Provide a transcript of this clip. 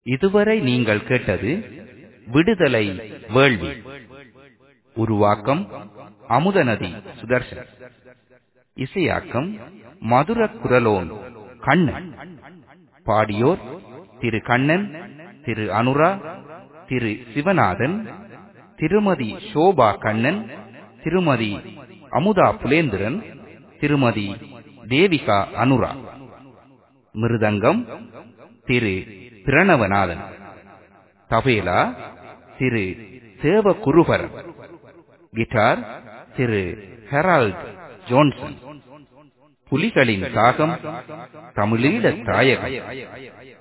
இதுவரை நீங்கள் கேட்டது விடுதலை வேள்வி உருவாக்கம் அமுதநதி சுதர்சன் இசையாக்கம் மதுர குரலோன் கண்ணன் பாடியோர் திரு கண்ணன் திரு அனுரா திரு சிவநாதன் திருமதி சோபா கண்ணன் திருமதி Amudha Pulendran Thirumathi Devika Anura mridangam Thiru Pranavanathan tabla Thiru Devaguruparan guitar Thiru Harold Johnson புலிகளின் தாகம் தமிழீழ தாயகம்